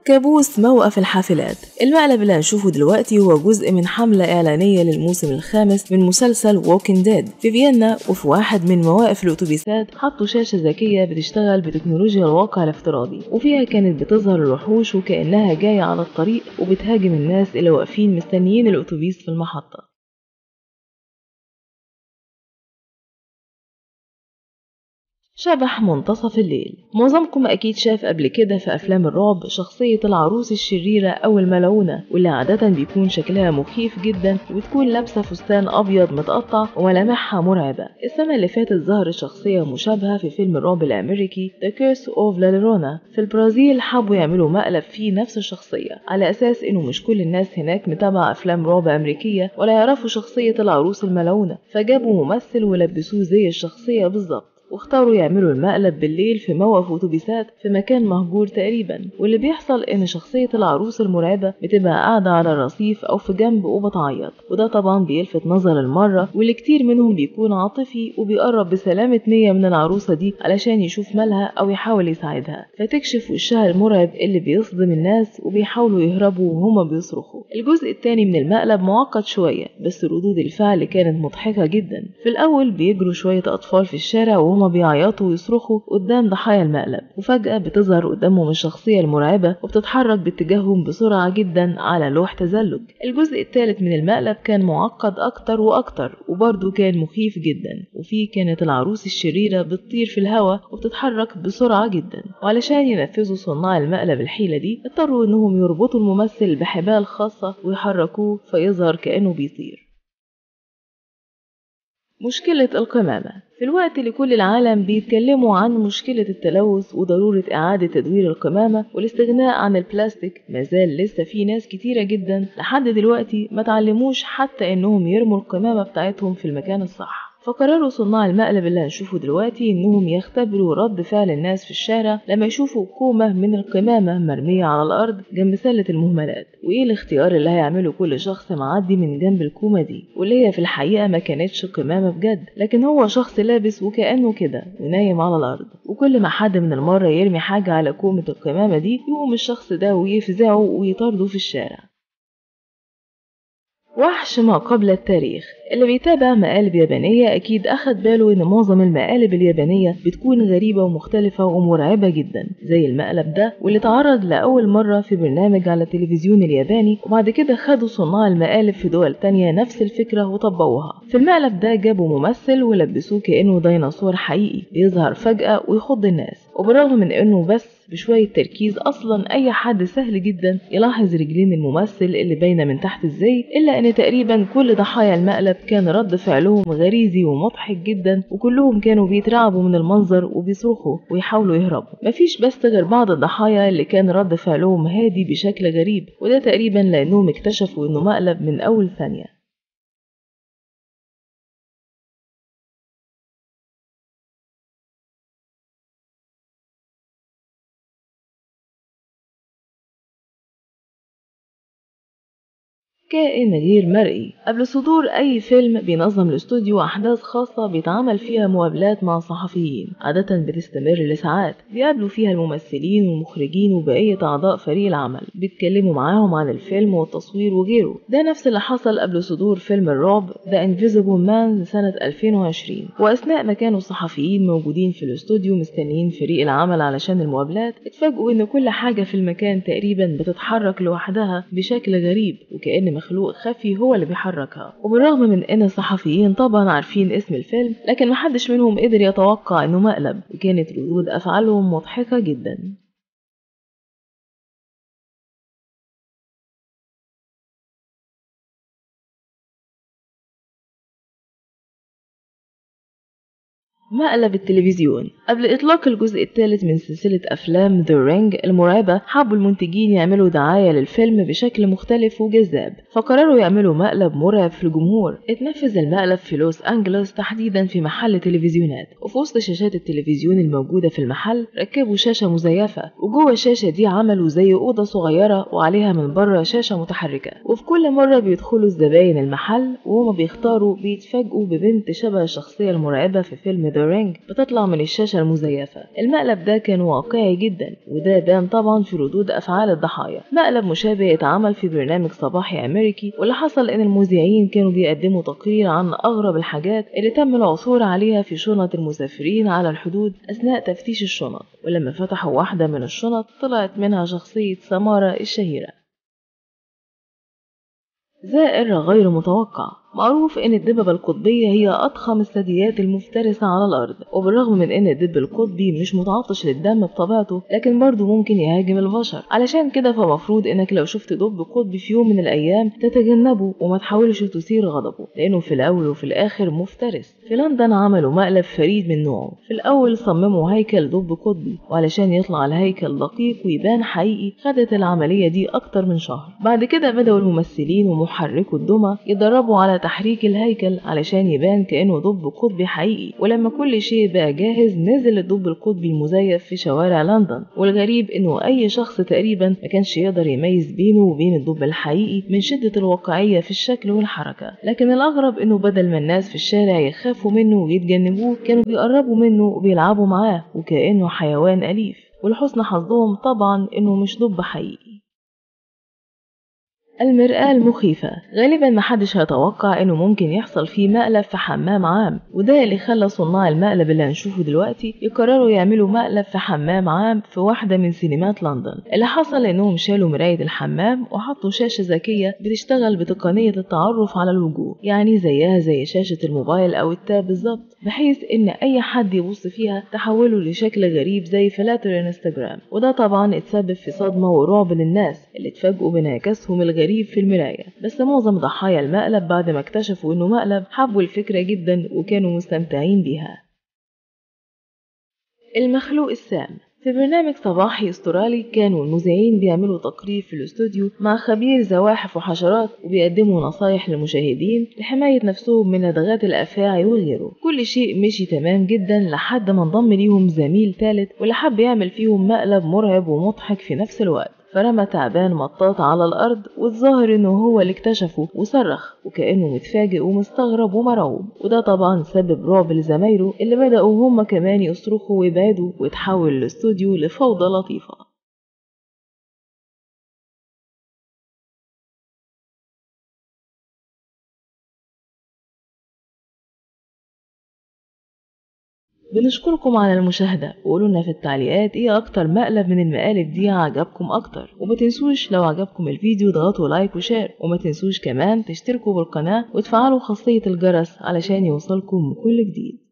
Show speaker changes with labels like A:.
A: كابوس موقف الحافلات المقلب اللي هنشوفه دلوقتي هو جزء من حملة إعلانية للموسم الخامس من مسلسل Walking Dead في فيينا وفي واحد من مواقف الأتوبيسات حطوا شاشة ذكية بتشتغل بتكنولوجيا الواقع الافتراضي وفيها كانت بتظهر الوحوش وكأنها جاية على الطريق وبتهاجم الناس اللي واقفين مستنيين الأتوبيس في المحطة شبح منتصف الليل معظمكم أكيد شاف قبل كده في أفلام الرعب شخصية العروس الشريرة أو الملعونة واللي عادة بيكون شكلها مخيف جدا وبتكون لابسة فستان أبيض متقطع وملامحها مرعبة السنة اللي فاتت ظهرت شخصية مشابهة في فيلم الرعب الأمريكي The Curse of La Llorona في البرازيل حبوا يعملوا مقلب فيه نفس الشخصية على أساس إنه مش كل الناس هناك متابعة أفلام رعب أمريكية ولا يعرفوا شخصية العروس الملعونة فجابوا ممثل ولبسوه زي الشخصية بالظبط واختاروا يعملوا المقلب بالليل في موقف أتوبيسات في مكان مهجور تقريبا واللي بيحصل إن شخصية العروس المرعبة بتبقى قاعدة على الرصيف أو في جنب وبتعيط وده طبعا بيلفت نظر المرة واللي كتير منهم بيكون عاطفي وبيقرب بسلامة نية من العروسة دي علشان يشوف مالها أو يحاول يساعدها فتكشف وشها المرعب اللي بيصدم الناس وبيحاولوا يهربوا وهما بيصرخوا الجزء التاني من المقلب معقد شوية بس ردود الفعل كانت مضحكة جدا في الأول بيجروا شوية أطفال في الشارع وهم هما بيعيطوا ويصرخوا قدام ضحايا المقلب وفجأة بتظهر قدامهم الشخصية المرعبة وبتتحرك باتجاههم بسرعة جدا على لوح تزلج الجزء الثالث من المقلب كان معقد أكتر وأكتر وبرضه كان مخيف جدا وفيه كانت العروس الشريرة بتطير في الهواء وبتتحرك بسرعة جدا وعلشان ينفذوا صناع المقلب الحيلة دي اضطروا انهم يربطوا الممثل بحبال خاصة ويحركوه فيظهر كأنه بيطير مشكلة القمامة في الوقت اللي كل العالم بيتكلموا عن مشكلة التلوث وضرورة إعادة تدوير القمامة والاستغناء عن البلاستيك مازال لسه في ناس كتيرة جدا لحد دلوقتي ما تعلموش حتى إنهم يرموا القمامة بتاعتهم في المكان الصح فقرروا صناع المقلب اللي هنشوفه دلوقتي انهم يختبروا رد فعل الناس في الشارع لما يشوفوا كومة من القمامة مرمية على الارض جنب سلة المهملات وايه الاختيار اللي هيعمله كل شخص معدي من جنب الكومة دي واللي هي في الحقيقة ما كانتش قمامة بجد لكن هو شخص لابس وكأنه كده ونايم على الارض وكل ما حد من المرة يرمي حاجة على كومة القمامة دي يقوم الشخص ده ويفزعه ويطارده في الشارع وحش ما قبل التاريخ اللي بيتابع مقالب يابانية أكيد أخد باله إن معظم المقالب اليابانية بتكون غريبة ومختلفة ومرعبة جدا زي المقلب ده واللي اتعرض لأول مرة في برنامج على التلفزيون الياباني وبعد كده خدوا صناع المقالب في دول تانية نفس الفكرة وطبقوها في المقلب ده جابوا ممثل ولبسوه كأنه ديناصور حقيقي بيظهر فجأة ويخض الناس وبالرغم من إنه بس بشوية تركيز أصلا أي حد سهل جدا يلاحظ رجلين الممثل اللي باينة من تحت الزي إلا إن تقريبا كل ضحايا المقلب كان رد فعلهم غريزي ومضحك جدا وكلهم كانوا بيترعبوا من المنظر وبيصرخوا ويحاولوا يهربوا مفيش بس غير بعض الضحايا اللي كان رد فعلهم هادي بشكل غريب وده تقريبا لأنهم اكتشفوا إنه مقلب من أول ثانية كائن غير مرئي قبل صدور أي فيلم بينظم الاستوديو أحداث خاصة بيتعمل فيها مقابلات مع صحفيين عادة بتستمر لساعات بيقابلوا فيها الممثلين والمخرجين وبقية أعضاء فريق العمل بيتكلموا معاهم عن الفيلم والتصوير وغيره ده نفس اللي حصل قبل صدور فيلم الرعب The Invisible Man سنة 2020 وأثناء ما كانوا الصحفيين موجودين في الاستوديو مستنيين فريق العمل علشان المقابلات اتفاجئوا إن كل حاجة في المكان تقريبا بتتحرك لوحدها بشكل غريب وكأن مخلوق خفي هو اللي بيحركها وبالرغم من ان الصحفيين طبعا عارفين اسم الفيلم لكن محدش منهم قدر يتوقع انه مقلب وكانت ردود افعالهم مضحكة جدا مقلب التلفزيون قبل إطلاق الجزء الثالث من سلسلة أفلام ذا رينج المرعبة حبوا المنتجين يعملوا دعاية للفيلم بشكل مختلف وجذاب فقرروا يعملوا مقلب مرعب في الجمهور اتنفذ المقلب في لوس أنجلوس تحديدا في محل تلفزيونات وفي وسط شاشات التلفزيون الموجودة في المحل ركبوا شاشة مزيفة وجوه الشاشة دي عملوا زي أوضة صغيرة وعليها من بره شاشة متحركة وفي كل مرة بيدخلوا الزباين المحل وهما بيختاروا بيتفاجئوا ببنت شبه الشخصية المرعبة في فيلم ذا ذا رينج بتطلع من الشاشة المزيفة المقلب ده كان واقعي جدا وده بان طبعا في ردود أفعال الضحايا مقلب مشابه اتعمل في برنامج صباحي أمريكي واللي حصل إن المذيعين كانوا بيقدموا تقرير عن أغرب الحاجات اللي تم العثور عليها في شنط المسافرين على الحدود أثناء تفتيش الشنط ولما فتحوا واحدة من الشنط طلعت منها شخصية سمارة الشهيرة زائر غير متوقع معروف ان الدببة القطبية هي اضخم الثدييات المفترسة على الارض وبالرغم من ان الدب القطبي مش متعطش للدم بطبيعته لكن برضه ممكن يهاجم البشر علشان كده فمفروض انك لو شفت دب قطبي في يوم من الايام تتجنبه وما تحاولش تثير غضبه لانه في الاول وفي الاخر مفترس في لندن عملوا مقلب فريد من نوعه في الاول صمموا هيكل دب قطبي وعلشان يطلع الهيكل دقيق ويبان حقيقي خدت العملية دي اكتر من شهر بعد كده بدأوا الممثلين ومحركو الدمى يتدربوا على تحريك الهيكل علشان يبان كأنه دب قطبي حقيقي ولما كل شيء بقى جاهز نزل الدب القطبي المزيف في شوارع لندن والغريب انه اي شخص تقريبا ما كانش يقدر يميز بينه وبين الدب الحقيقي من شدة الواقعية في الشكل والحركة لكن الاغرب انه بدل ما الناس في الشارع يخافوا منه ويتجنبوه كانوا بيقربوا منه وبيلعبوا معاه وكأنه حيوان أليف ولحسن حظهم طبعا انه مش دب حقيقي المرآة المخيفة غالبا محدش هيتوقع انه ممكن يحصل فيه مقلب في حمام عام وده اللي خلى صناع المقلب اللي هنشوفه دلوقتي يقرروا يعملوا مقلب في حمام عام في واحدة من سينمات لندن اللي حصل انهم شالوا مراية الحمام وحطوا شاشة ذكية بتشتغل بتقنية التعرف على الوجوه يعني زيها زي شاشة الموبايل او التاب بالظبط بحيث ان اي حد يبص فيها تحوله لشكل غريب زي فلاتر انستجرام وده طبعا اتسبب في صدمة ورعب للناس اللي اتفاجئوا بانعكاسهم الغريب في المراية بس معظم ضحايا المقلب بعد ما اكتشفوا انه مقلب حبوا الفكرة جدا وكانوا مستمتعين بيها المخلوق السام في برنامج صباحي استرالي كانوا المذيعين بيعملوا تقرير في الاستوديو مع خبير زواحف وحشرات وبيقدموا نصايح للمشاهدين لحماية نفسهم من لدغات الأفاعي وغيره كل شيء مشي تمام جدا لحد ما انضم ليهم زميل ثالث واللي حب يعمل فيهم مقلب مرعب ومضحك في نفس الوقت فرمى تعبان مطاط على الأرض والظاهر إنه هو اللي اكتشفه وصرخ وكأنه متفاجئ ومستغرب ومرعوب وده طبعا سبب رعب لزمايله اللي بدأوا هما كمان يصرخوا ويبعدوا وتحول الاستوديو لفوضى لطيفة بنشكركم على المشاهدة وقولوا لنا في التعليقات ايه اكتر مقلب من المقالب دي عجبكم اكتر وما تنسوش لو عجبكم الفيديو اضغطوا لايك وشير وما تنسوش كمان تشتركوا بالقناة وتفعلوا خاصية الجرس علشان يوصلكم كل جديد